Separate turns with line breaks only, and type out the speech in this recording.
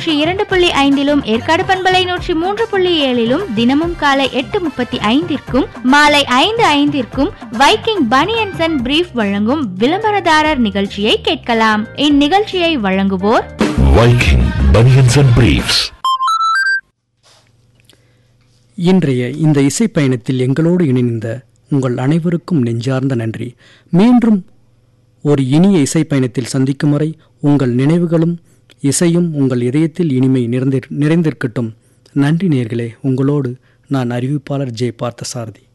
நூற்றி இரண்டு புள்ளி ஐந்திலும் ஏற்காடு பண்பலை நூற்றி மூன்று புள்ளி ஏழிலும் தினமும் காலை எட்டு முப்பத்தி ஐந்திற்கும் மாலை ஐந்து ஐந்திற்கும் வைக்கிங் பனியன்சன் அண்ட் பிரீஃப் வழங்கும் விளம்பரதாரர் நிகழ்ச்சியை கேட்கலாம் இந்நிகழ்ச்சியை வழங்குவோர்
Viking Bunions and Briefs.
இன்றைய இந்த இசை பயணத்தில் எங்களோடு இணைந்த உங்கள் அனைவருக்கும் நெஞ்சார்ந்த நன்றி மீண்டும் ஒரு இனிய இசை பயணத்தில் சந்திக்கும் வரை உங்கள் நினைவுகளும் இசையும் உங்கள் இதயத்தில் இனிமை நிறைந்திர் நிறைந்திருக்கட்டும் நன்றி நேர்களே உங்களோடு நான் அறிவிப்பாளர் ஜே பார்த்தசாரதி